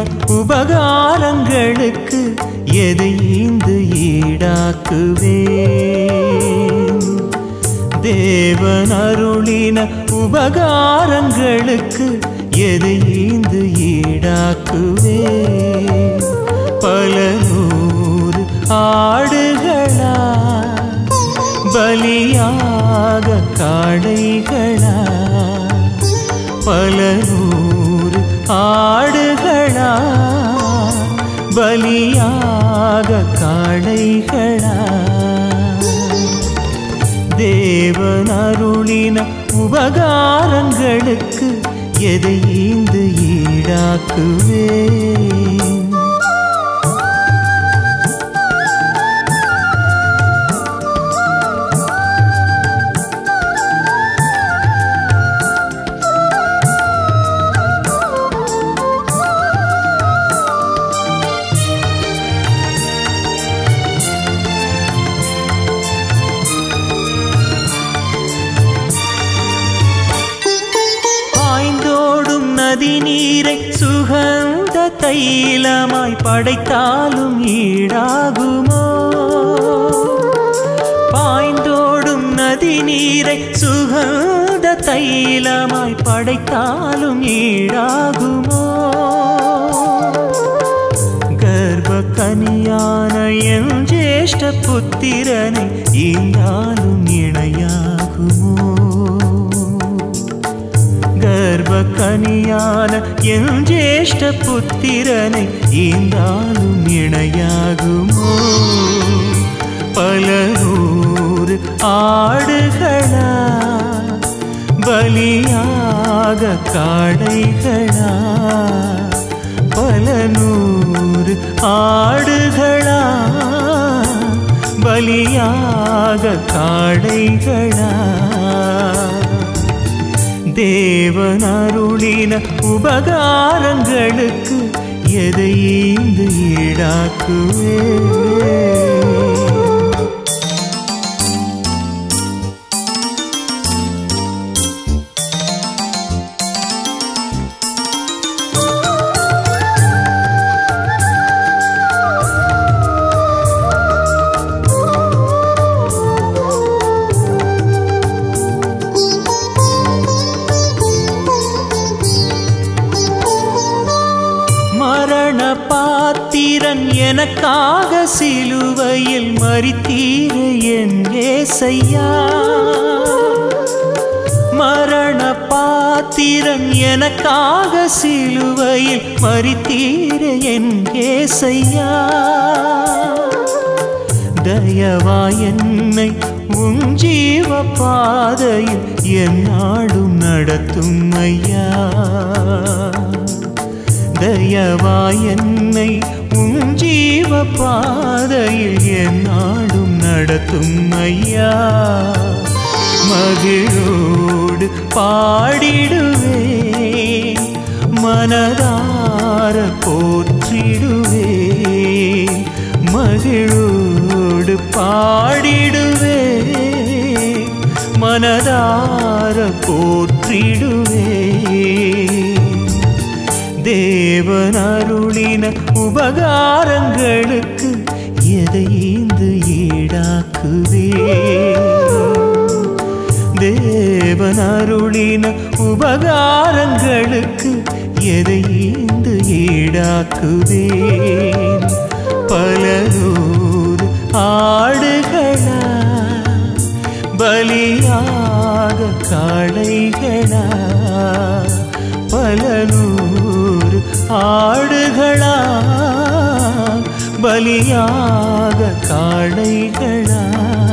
உபகாரங்களுக்கு எதை ஈந்து ஈடாக்குவேன் தேவன் அருளின உபகாரங்களுக்கு எதை ஈந்து ஈடாக்குவேன் பல நூறு ஆடுகளா பலியாக காடைகளா பல நூறு ஆடுகளா பலியாக காடைகளா தேவன் அருளின உபகாரங்களுக்கு எதை ஈந்து ஈடாக்குவேன் பாய்ந்தோடும் நதி நீரை சுகந்த தைலமாய் படைத்தாலும் ஈடாகுமோ பாய்ந்தோடும் நதி நீரை சுகந்த தைலமாய் படைத்தாலும் ஈடாகுமோ கர்ப்ப கனியான என் ஜேஷ்ட புத்திரனை ஈந்தாலும் இணையாகுமோ கர்ப்ப கனியான என் ஜேஷ்ட புத்திரனை ஈந்தாலும் இணையாகுமோ பல நூறு ஆடுகளா பலியாக காடைகளா பல நூறு ஆடுகளா பலியாக காடைகளா தேவன் அருளின உபகாரங்களுக்கு எதை ஈந்து ஈடாக்குவே மரண பாத்திரன் எனக்காக சிலுவையில் மறித்தீர என் ஏசையா மரண பாத்திரன் எனக்காக சிலுவையில் மறித்தீர என் ஏசையா தயவா என்னை உன் ஜீவ பாதையில் என்னாடும் நடத்தும் ஐயா தயவா என்னை உன் ஜீவ பாதையில் என்னாடும் நடத்தும் ஐயா மகிழோடு பாடிடுவே மனதார போற்றிடுவே மகிழோடு பாடிடுவே மனதார போற்றிடுவே தேவன் அருளின உபகாரங்களுக்கு எதை ஈந்து ஈடாக்குவே தேவன் அருளின உபகாரங்களுக்கு எதை ஈந்து ஈடாக்குவேன் பல நூறு ஆடுகளா பலியாக காளைகளா பல நூறு ஆடுகளா பலியாக காளைகளா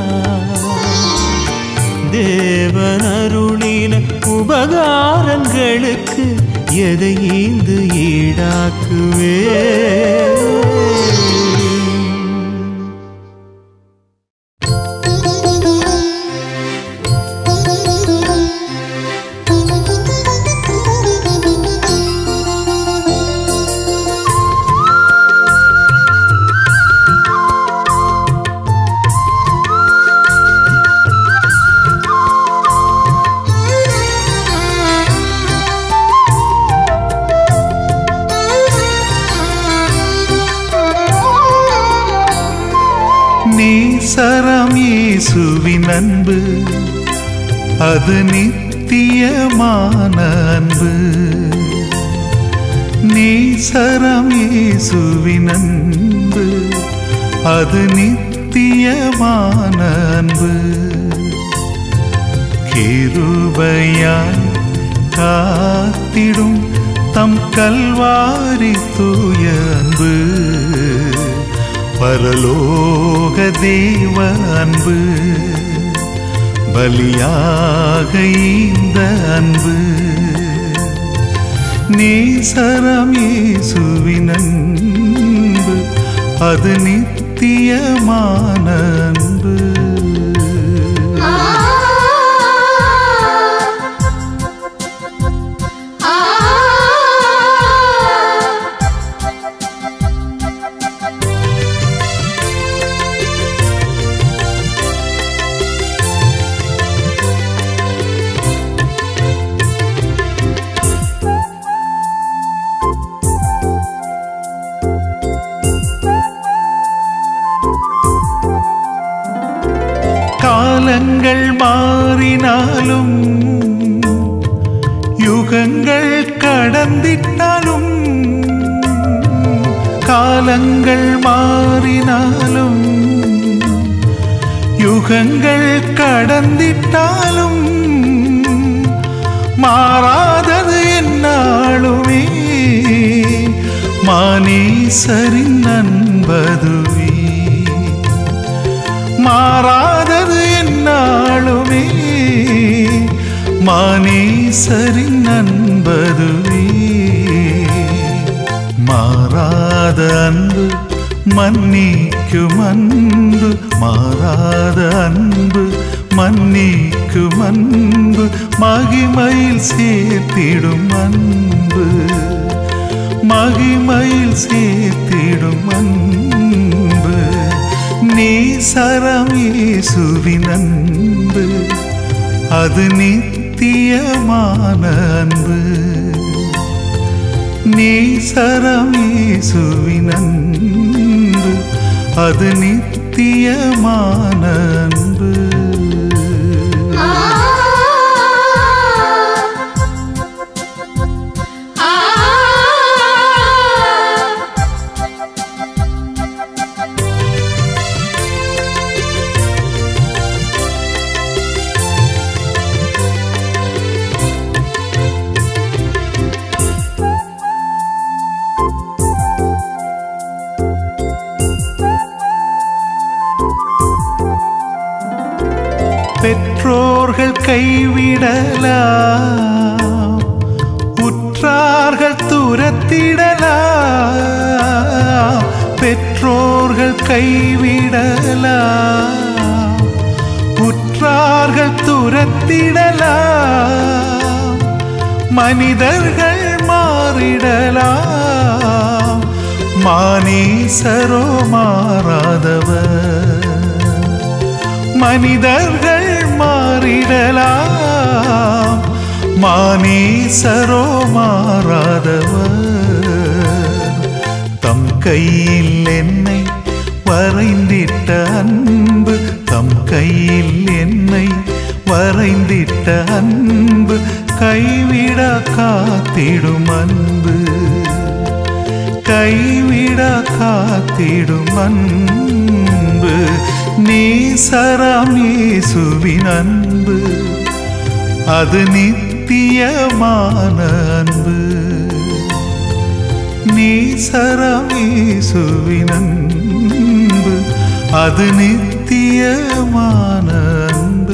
தேவனருளின உபகாரங்களுக்கு எதை ஈந்து ஈடாக்குவே Thank you. இயேசுவின் அன்பு அது நித்தியமான அன்பு நேசரம் இயேசுவின் அன்பு அது நித்தியமான அன்பு கிருபையாய் காத்திடும் தம் கல்வாரி தூய அன்பு பரலோக தேவ அன்பு பலியாக இந்த அன்பு நேசரம் இயேசுவின் அன்பு அது நித்தியமான அன்பு ஆ ஆ காலங்கள் மாறினாலும் யுகங்கள் கடந்திட்டாலும் காலங்கள் மாறினாலும் யுகங்கள் கடந்திட்டாலும் மாறாதது என்னாலுமே மானேசரின் நண்பதுவே மாறாதது என்னாலுமே மானேசரின் நண்பதுவே மாறாத அன்பு மன்னிக்கும் அன்பு மாறாத அன்பு மன்னிக்கும் அன்பு மகிமையில் சேர்த்திடும் அன்பு மகிமையில் சேர்த்திடும் அன்பு நேசரம் இயேசுவின் அன்பு அது நித்தியமான அன்பு நேசரம் இயேசுவின் அன்பு அது நித்தியமான அன்பு ஆ ஆ பெற்றோர்கள் கைவிடலாம் உற்றார்கள் துரத்திடலாம் பெற்றோர்கள் கைவிடலாம் உற்றார்கள் துரத்திடலாம் மனிதர்கள் மாறிடலாம் மானீசரோ மாறாதவர் மனிதர்கள் மாறிடலாம் மானீசரோ மாறாதவர் தம் கையில் என்னை வரைந்திட்ட அன்பு தம் கையில் என்னை வரைந்திட்ட அன்பு கைவிட காத்திடும் அன்பு கைவிட காத்திடும் அன்பு நீசரம் இயேசுவின் அன்பு அது நித்தியமான அன்பு நீசரம் இயேசுவின் அன்பு அது நித்தியமான அன்பு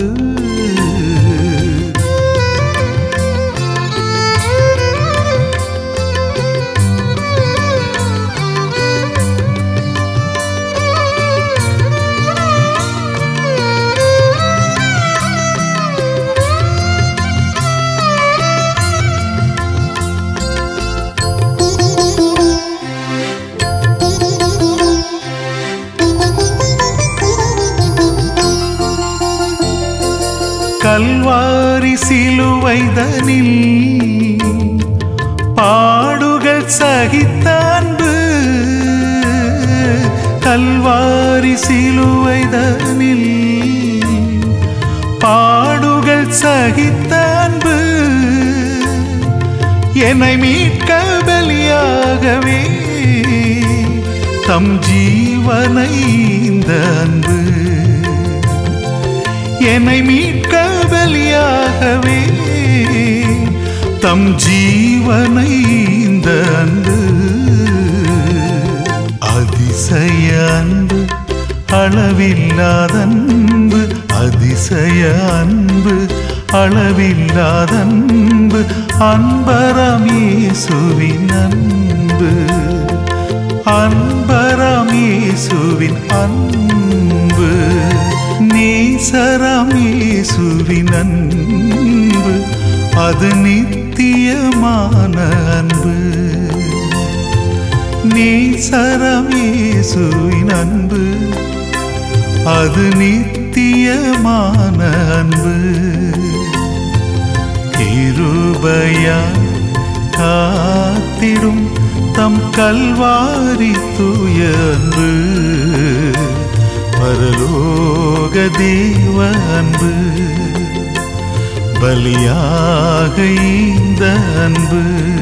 கல்வாரி சிலுவைதனில் பாடுகள் சகித்த அன்பு கல்வாரி சிலுவைதனில் பாடுகள் சகித்த அன்பு என்னை மீட்க பலியாகவே தம் ஜீவனை இந்த அன்பு என்னை மீட்க பலியாகவே தம் ஜீவனை இந்த அன்பு அதிசய அன்பு அளவில்லாத அன்பு அதிசய அன்பு அளவில்லாத அன்பு அன்பரமேசுவின் அன்பு அன்பரமேசுவின் அன்பு நேசரமேசுவின் அன்பு அது நித்தியமான அன்பு நேசரமேசுவின் அன்பு அது நித்தியமான அன்பு கிருபையா காத்திடும் தம் கல்வாரி தூய அன்பு பரலோக தேவ அன்பு பலியாக இந்த அன்பு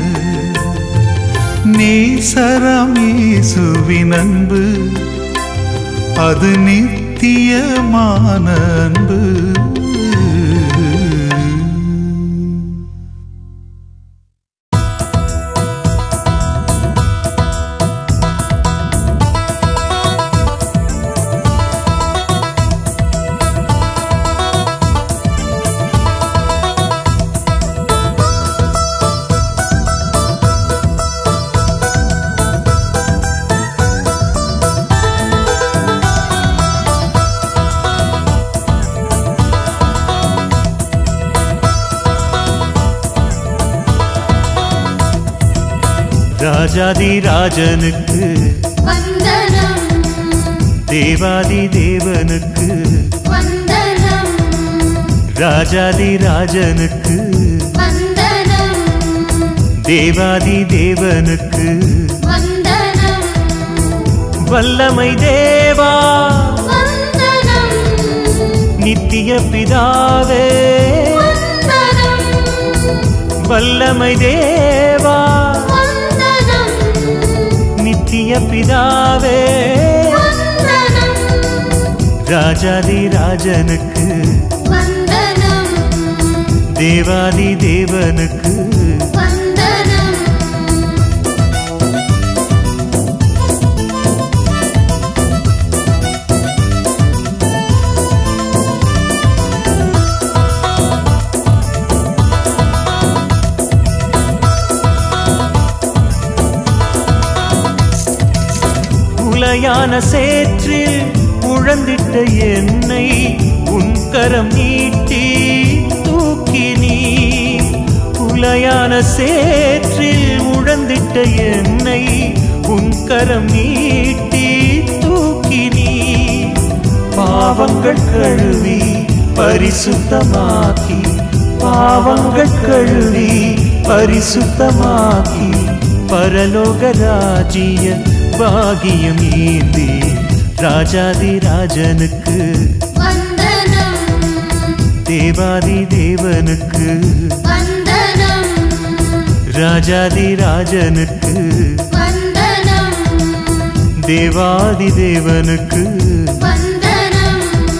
நேசரமேசுவின் அன்பு அது நித்தியமான அன்பு ராஜாதி ராஜனுக்கு வந்தனம் தேவாதி தேவனுக்கு வந்தனம் ராஜாதி ராஜனுக்கு வந்தனம் தேவாதி தேவனுக்கு வந்தனம் வல்லமை தேவா வந்தனம் நித்திய பிதாவே வந்தனம் வல்லமை தேவா வந்தனம் நித்திய பிதாவே வந்தனம் ராஜாதி ராஜனுக்கு வந்தனம் தேவாதி தேவனுக்கு வந்தனம் உலையான சேற்றில் உழந்திட்ட என்னை உன் கரம் நீட்டி தூக்கி நீ உலையான சேற்றில் உழந்திட்ட என்னை உன் கரம் நீட்டி தூக்கி நீ பாவங்கள் கழுவி பரிசுத்தமாக்கி பாவங்கள் கழுவி பரிசுத்தமாக்கி பரலோக ராஜ்ய பாகியம் ஏந்தி ராஜாதி ராஜனுக்கு வந்தனம் தேவாதி தேவனுக்கு வந்தனம் ராஜாதி ராஜனுக்கு வந்தனம் தேவாதி தேவனுக்கு வந்தனம்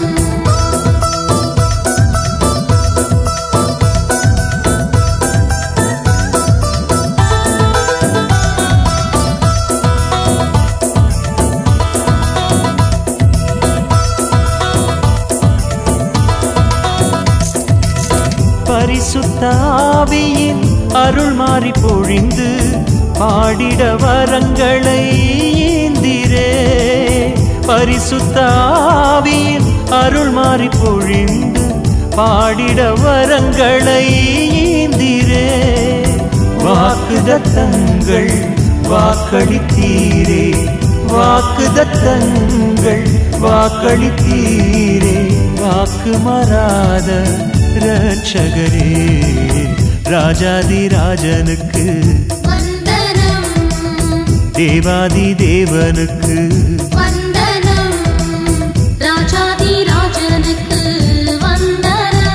பரிசுத்த ஆவியின் அருள் மாறி பொழிந்து பாடிட வரங்களை ஈந்திரே பரிசுத்த ஆவியின் அருள் மாறி பொழிந்து பாடிட வரங்களை ஈந்திரே வாக்குதத்தங்கள் வாக்களித்தீரே வாக்குதத்தங்கள் வாக்களித்தீரே வாக்கு மாறாத ரட்சகரே ராஜாதி ராஜனுக்கு வந்தனம் தேவாதி தேவனுக்கு வந்தனம் ராஜாதி ராஜனுக்கு வந்தனம்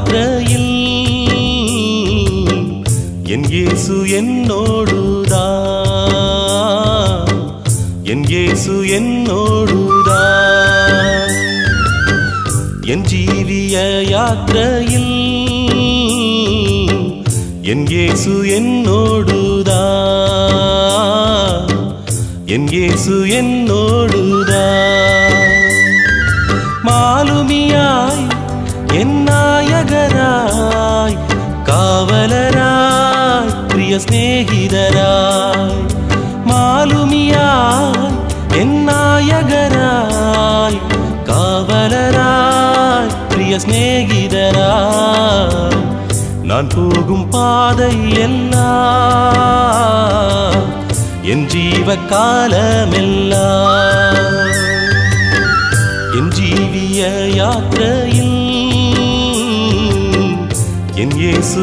யாத்திரையில் என் இயேசு என்னோடுதான் என் இயேசு என்னோடுதான் என் ஜீவிய யாத்திரையில் என் இயேசு என்னோடுதான் என் இயேசு என்னோடுதான் மாலுமியாய் என் நாயகராய் காவலராய் பிரிய சிநேகிதராய் மாலுமியாய் என் நாயகராய் காவலராய் பிரிய சிநேகிதராய் நான் போகும் பாதை எல்லாம் என் ஜீவ காலமெல்லாம் என் ஜீவிய யாத்திரையில் என் இயேசு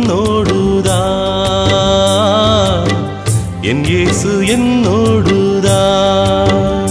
என்னோடுதான் என் இயேசு என்னோடுதான்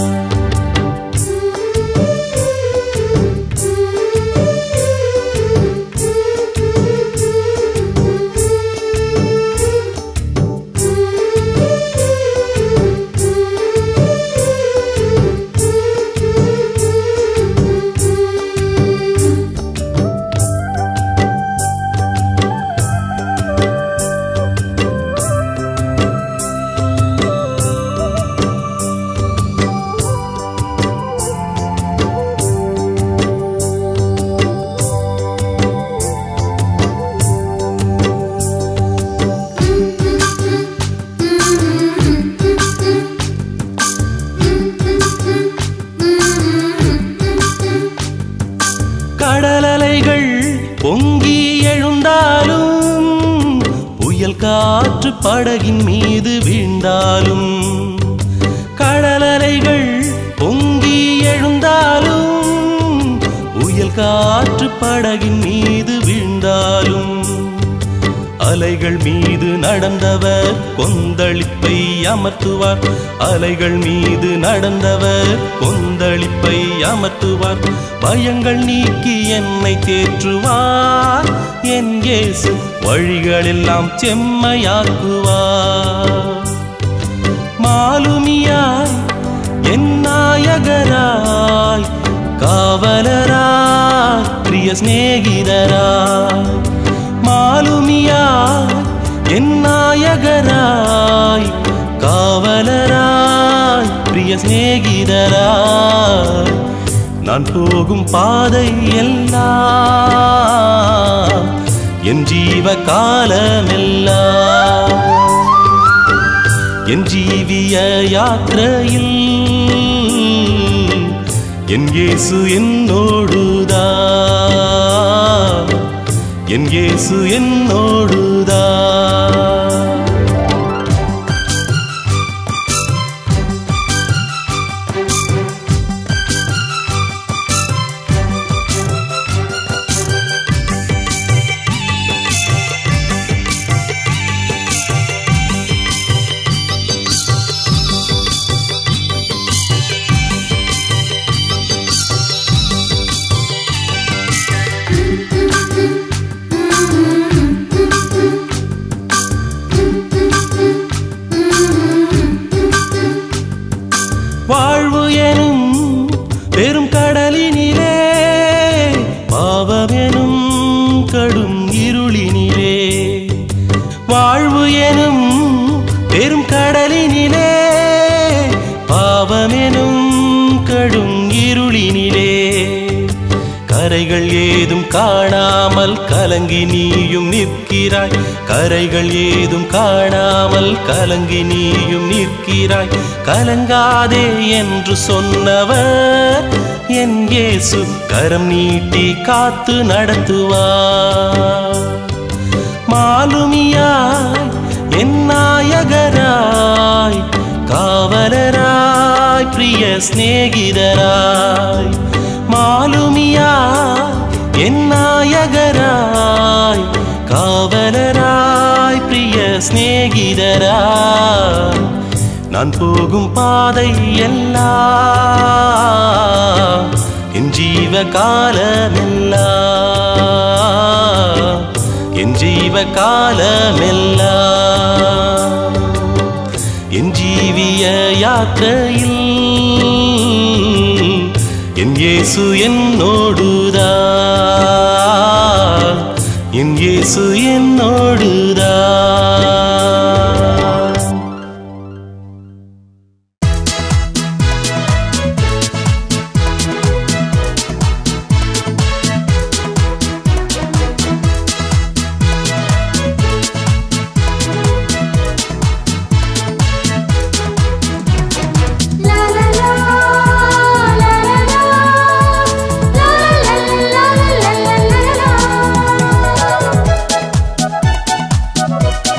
கடலலைகள் பொங்கி எழுந்தாலும் புயல் காற்று படகின் மீது வீழ்ந்தாலும் கடலலைகள் பொங்கி எழுந்தாலும் புயல் காற்று படகின் மீது வீழ்ந்தாலும் அலைகள் மீது நடந்தவர் கொந்தளிப்பை அமர்த்துவார் அலைகள் மீது நடந்தவர் கொந்தளிப்பை அமர்த்துவார் பயங்கள் நீக்கி என்னை தேற்றுவார் என் இயேசு வழிகளெல்லாம் செம்மையாக்குவார் மாலுமியாய் என் நாயகராய் காவலராய் பிரிய சிநேகிதராய் மாலுமியாய் என் நாயகராய் காவலராய் பிரிய சிநேகிதராய் நான் போகும் பாதை எல்லாம் என் ஜீவ காலமெல்லாம் என் ஜீவிய யாத்திரையில் என் இயேசு என்னோடுதான் என் இயேசு என்னோடுதான் வாழ்வு எனும் பெரும் கடலினிலே பாவமெனும் கடும் இருளினிலே வாழ்வு எனும் பெரும் கடலினிலே பாவமெனும் கடும் இருளினிலே கரைகள் ஏதும் காணாமல் கலங்கி நீயும் நிற்கிறாய் கரைகள் ஏதும் காணாமல் கலங்கி நீயும் நிற்கிறாய் கலங்காதே என்று சொன்னவர் என் இயேசு கரம் நீட்டி காத்து நடத்துவார் மாலுமியாய் என் நாயகராய் காவலராய் பிரிய சிநேகிதராய் மாலுமியாய் என் நாயகராய் காவலராய் பிரிய சிநேகிதராய் நான் போகும் பாதை எல்லாம் என் ஜீவ காலமெல்லாம் என் ஜீவ காலமெல்லாம் என் ஜீவிய யாத்திரையில் என் இயேசு என்னோடுதான் என் இயேசு என்னோடுதான் La la la la la la la la la la la la la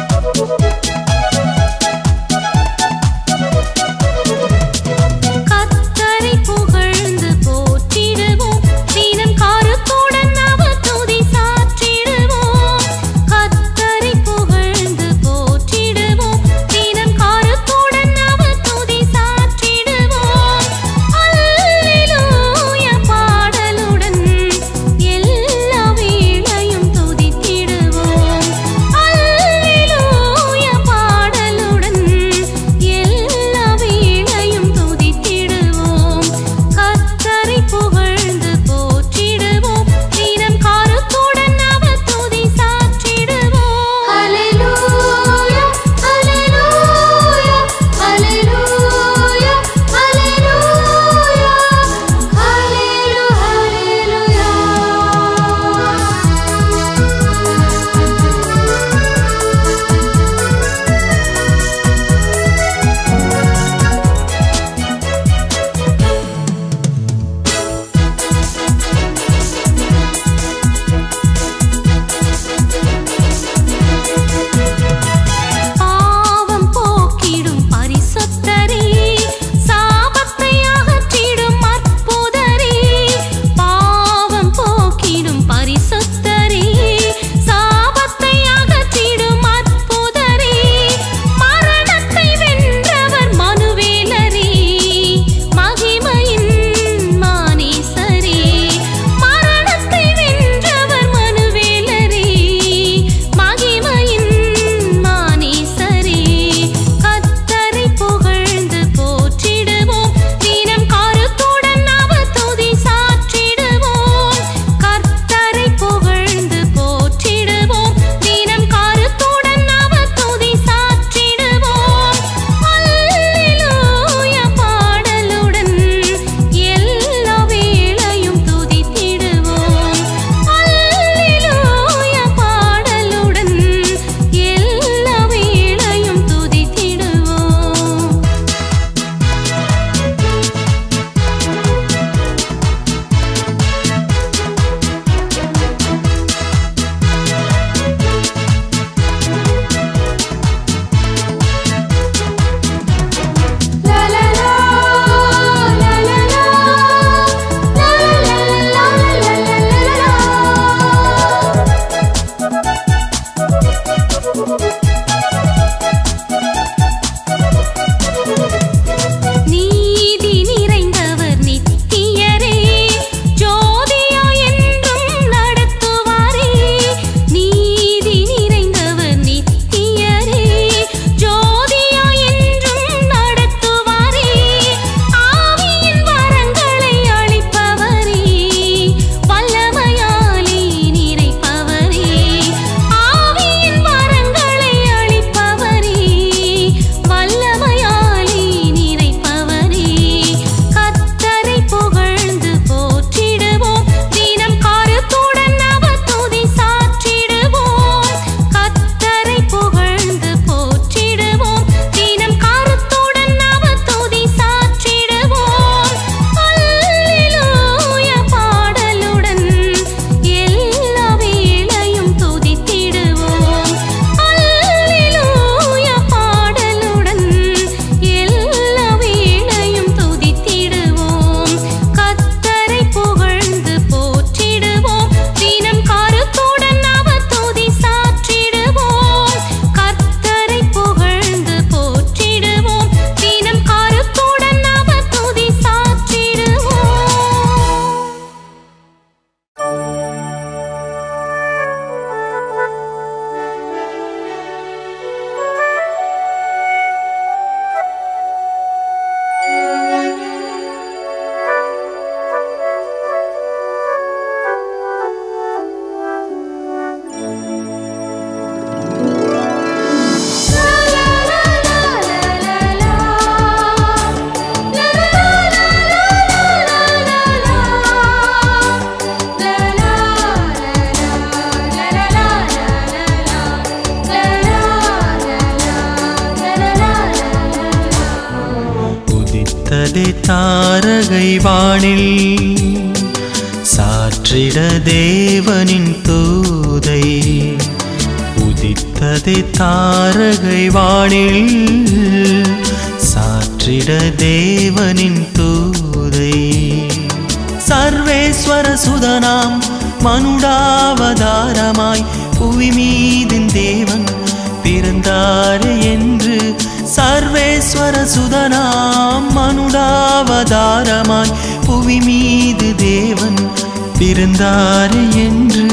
உதித்ததே தாரகை வானில் சாற்றிட தேவனின் தூதை உதித்ததே தாரகை வானில் சாற்றிட தேவனின் தூதை சர்வேஸ்வர சுதனாம் மனுடாவதாரமாய் புவி மீதின் தேவன் பிறந்தாரே என்று சர்வேஸ்வர சுதனாம் மனுடாவதாரமாய் புவி மீது தேவன் பிறந்தாரே என்று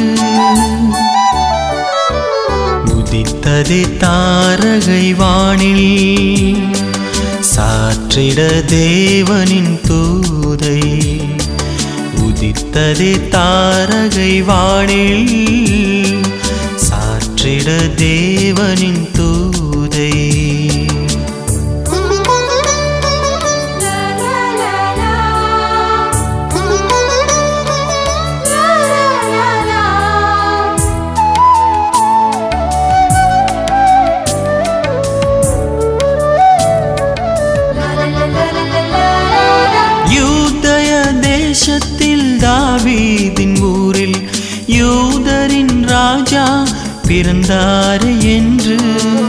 உதித்ததே தாரகை வானில் சாற்றிட தேவனின் தூதை உதித்ததே தாரகை வானில் சாற்றிட தேவனின் தூதை யூதய தேசத்தில் தாவீதின் ஊரில் யூதரின் ராஜா பிறந்தார் என்று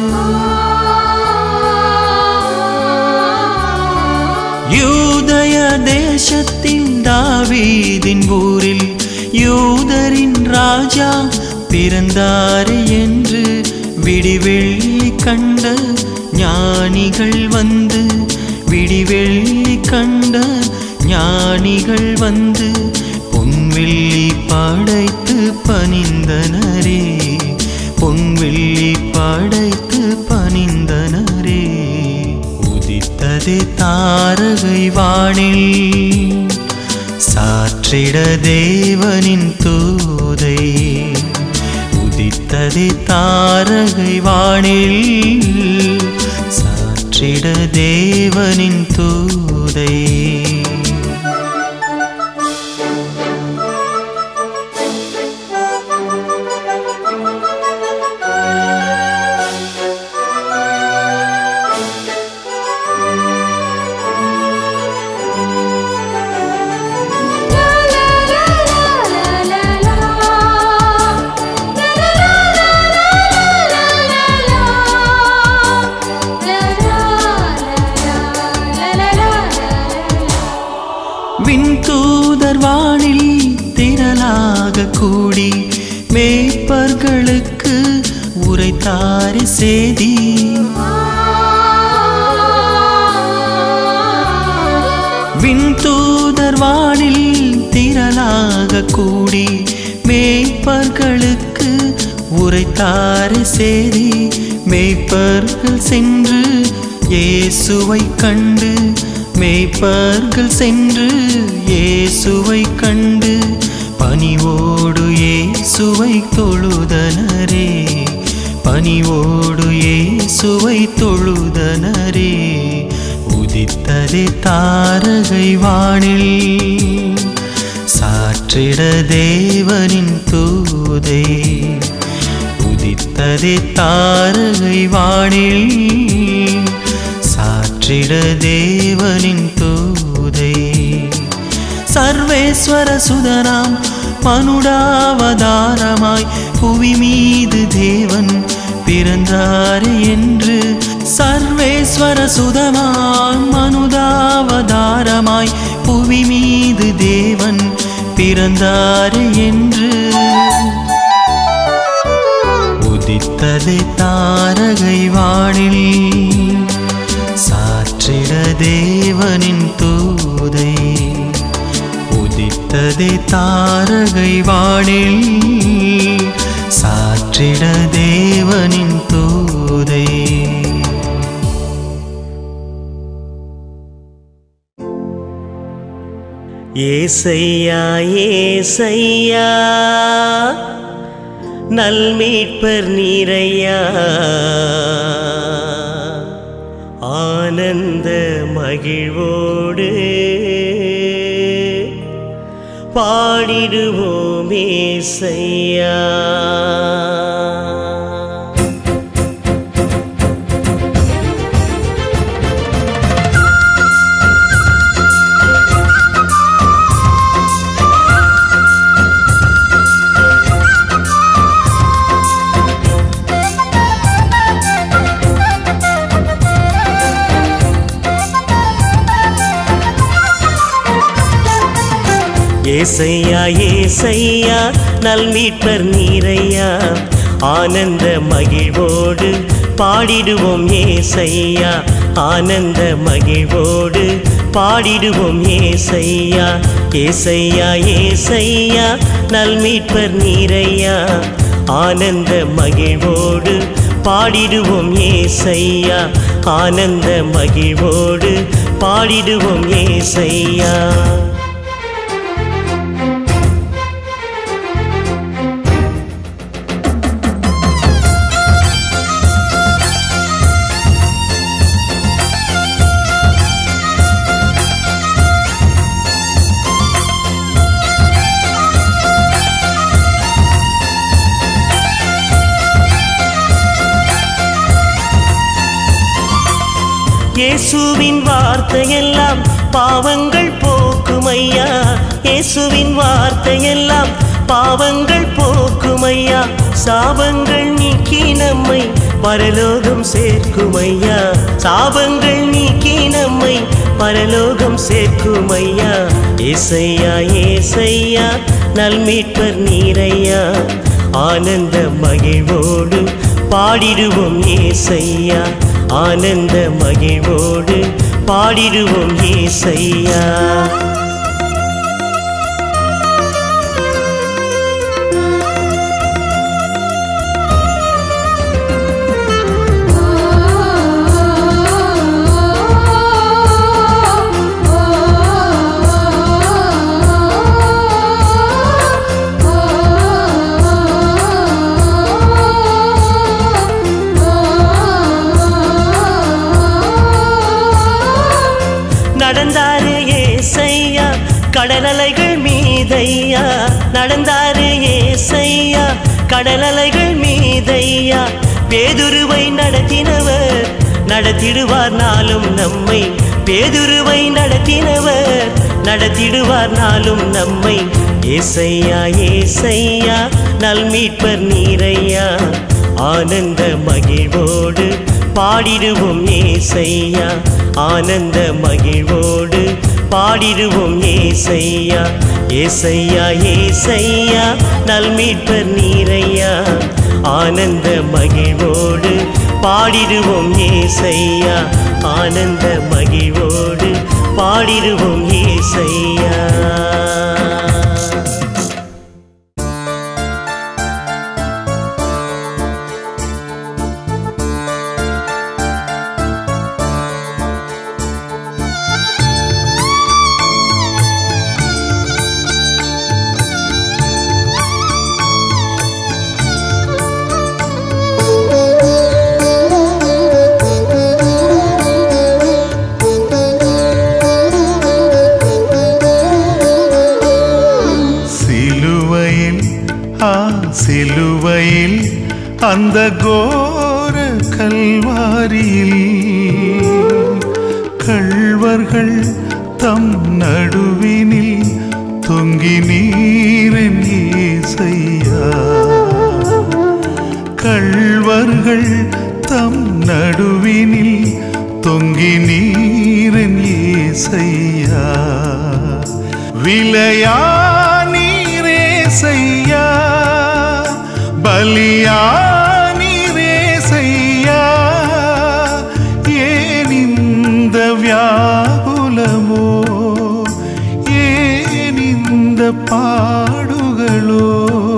யூதய தேசத்தின் தாவீதின் ஊரில் யூதரின் ராஜா பிறந்தார் என்று விடிவெள்ளி கண்ட ஞானிகள் வந்து விடிவெள்ளி கண்ட ஞானிகள் வந்து பொன்வெள்ளி படைத்து பணிந்தனரே பொன்வெள்ளி படைத்து பணிந்தனரே உதித்ததே தாரகை வானில் சாற்றிட தேவனின் தூதை உதித்ததே தாரகை வானில் சாற்றிட தேவனின் தூதை விண்தூதர் வானில் திரளாக கூடி மேய்ப்பர்களுக்கு உரைத்தாரி செய்தி விண்தூதர் வானில் திரளாக கூடி மேய்ப்பர்களுக்கு உரைத்தாரி செய்தி மேய்ப்பர்கள் சென்று இயேசுவை கண்டு மேய்ப்பர்கள் சென்று இயேசுவை கண்டு பணிவோடு இயேசுவை தொழுதனரே பணிவோடு இயேசுவை தொழுதனரே உதித்ததே தாரகை வானில் சாற்றிட தேவனின் தூதை உதித்ததே தாரகை வானில் சாற்றிட தேவனின் தூதை சர்வேஸ்வர சுதனாம் மனுடாவதாரமாய் புவி மீது தேவன் பிறந்தார் என்று சர்வேஸ்வர சுதமான் மனுதாவதாரமாய் புவி மீது தேவன் பிறந்தார் என்று உதித்ததை தாரகை வானில் சாற்றிட தேவனின் தூதை உதித்ததை தாரகை வானில் சாற்றிட தேவனின் தூதை ஏசையா ஏசையா நல்மீட்பர் நீரையா ஆனந்த மகிழ்வோடு பாடிடுவோம் ஏசையா ஏசையா ஏசையா நல்மீட்பர் நீரையா ஆனந்த மகிழ்வோடு பாடிடுவோம் ஏசையா ஆனந்த மகிழ்வோடு பாடிடுவோம் ஏசையா ஏசையா ஏசையா நல்மீட்பர் நீரையா ஆனந்த மகிழ்வோடு பாடிடுவோம் ஏசையா ஆனந்த மகிழ்வோடு பாடிடுவோம் ஏசையா இயேசுவின் வார்த்தையெல்லாம் பாவங்கள் போக்குமையா இயேசுவின் வார்த்தையெல்லாம் பாவங்கள் போக்குமையா சாபங்கள் நீக்கி நம்மை பரலோகம் சேர்க்குமையா சாபங்கள் நீக்கி நம்மை பரலோகம் சேர்க்குமையா ஏசையா ஏசையா நல்மீட்பர் நீரையா ஆனந்த மகிழ்வோடு பாடிடுவோம் ஏசையா ஆனந்த மகிழ்வோடு பாடிடுவோம் ஏசையா நடந்தாரு ஏசையா கடலலைகள் மீதையா நடந்தாரு ஏசையா கடலலைகள் மீதையா பேதுருவை நடத்தினவர் நடத்திடுவார் நாளும் நம்மை பேதுருவை நடத்தினவர் நடத்திடுவார் நாளும் நம்மை ஏசையா ஏசையா நல்மீட்பர் நீரையா ஆனந்த மகிழ்வோடு பாடிடுவோம் ஏசையா ஆனந்த மகிழ்வோடு பாடிடுவோம் ஏசையா ஏசையா ஏசையா நல்மீட்பர் நீரையா ஆனந்த மகிழ்வோடு பாடிடுவோம் ஏசையா ஆனந்த மகிழ்வோடு பாடிடுவோம் ஏசையா சிலுவையில் ஆ சிலுவையில் அந்த கோர கல்வாரியில் கள்வர்கள் தம் நடுவினில் தொங்கி நீரன் ஏசையா கள்வர்கள் தம் நடுவினில் தொங்கி நீரன் ஏசையா விலையா நீரேசையா பலியா நீரேசையா ஏன் இந்த வியாகுலமோ ஏன் இந்த பாடுகளோ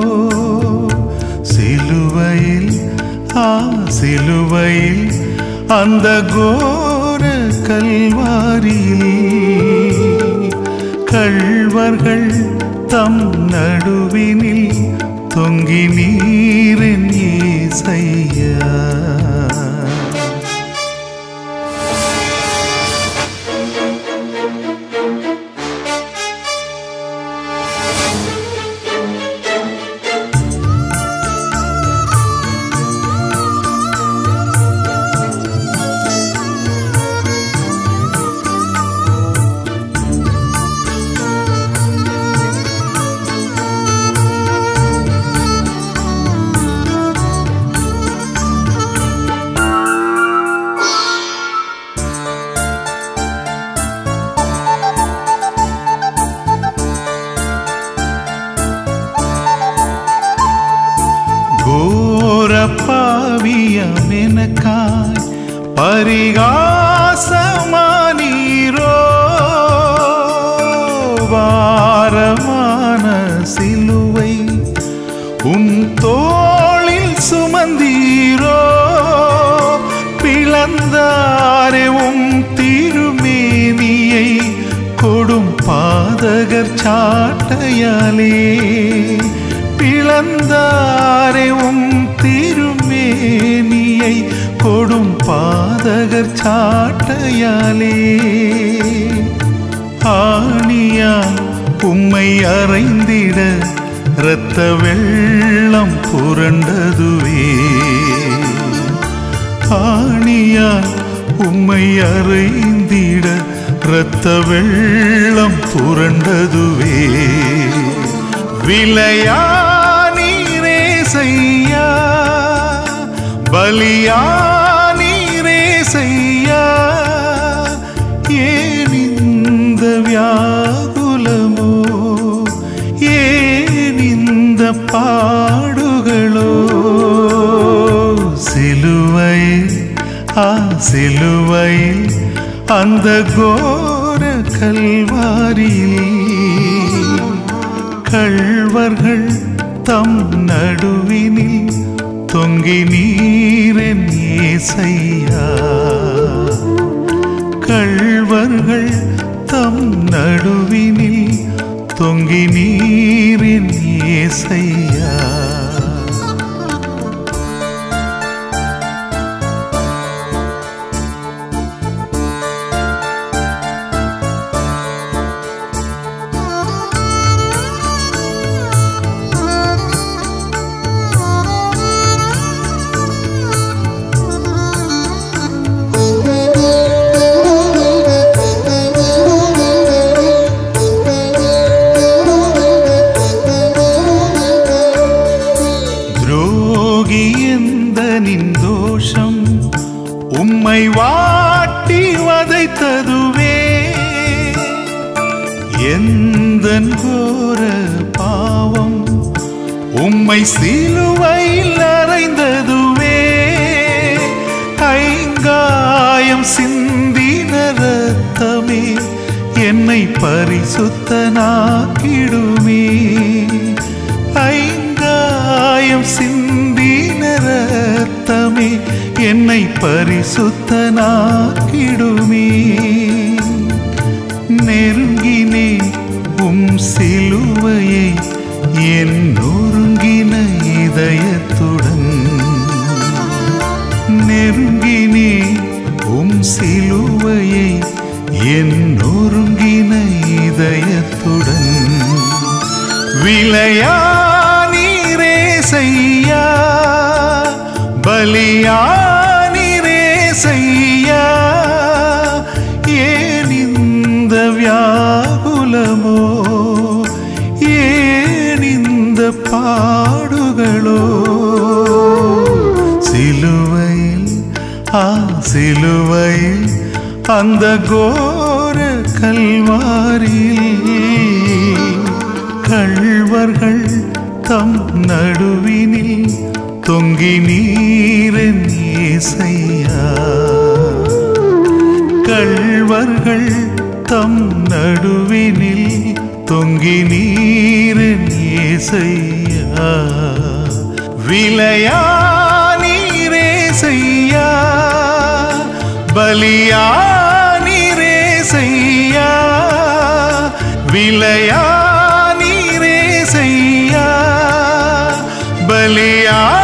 சிலுவையில் ஆ சிலுவையில் அந்த கோர கல்வாரியில் கள்வர்கள் தம் நடுவினில் தொங்கி நீரின் ஏசையா பரிகாசமானீரோ வாரமான சிலுவை உம் தோளில் சுமந்தீரோ பிளந்தாரே உம் திருமேனியை கொடும் பாதகர் சாட்டையாலே பிளந்தாரே உம் திருமேனியை கொடும் பாதகர் சாட்டையாலே ஆணியா உம்மை அறைந்திட இரத்த வெள்ளம் புரண்டதுவே ஆணியால் உம்மை அறைந்திட இரத்த வெள்ளம் புரண்டதுவே விலையானீரே செய்யா பலியானீரே செய்யா ஏன் இந்த வியாகுலமோ ஏன் இந்த பாடுகளோ சிலுவையில் ஆ சிலுவையில் அந்த கோர கல்வாரியில் கள்வர்கள் தம் நடுவினில் தொங்கி நீரன் ஏசையா கள்வர்கள் தம் நடுவினில் தொங்கி நீரின் ஏசையா துரோகி எந்தனின் தோஷம் உம்மை வாட்டி வதைத்ததுவே எந்தன் கோர பாவம் உம்மை சிலுவையில் அறைந்ததுவே ஐங்காயம் சிந்தின ரத்தமே என்னை பரிசுத்தனாக்கிடுமே ஐங்காயம் சிந்தின ரத்தமே என்னை பரிசுத்தனாக்கிடுமே நெருங்கினே உம் சிலுவையை என் நொறுங்கின இதயத்துடன் நெருங்கினே உம் சிலுவையை என் நொறுங்கின இதயத்துடன் விளையானீரே செய்யா பலியானீரே செய்யா ஏன் இந்த வியாகுலமோ ஏன் இந்த பாடுகளோ சிலுவையில் ஆ சிலுவையில் அந்த கோர கல்வாரியில் கள்வர்கள் தம் நடுவினில் தொங்கி நீரன் ஏசையா கள்வர்கள் தம் நடுவினில் தொங்கி நீரன் ஏசையா விலையானீரே செய்யா பலியானீரே செய்யா விலையானீரே செய்யா பலியா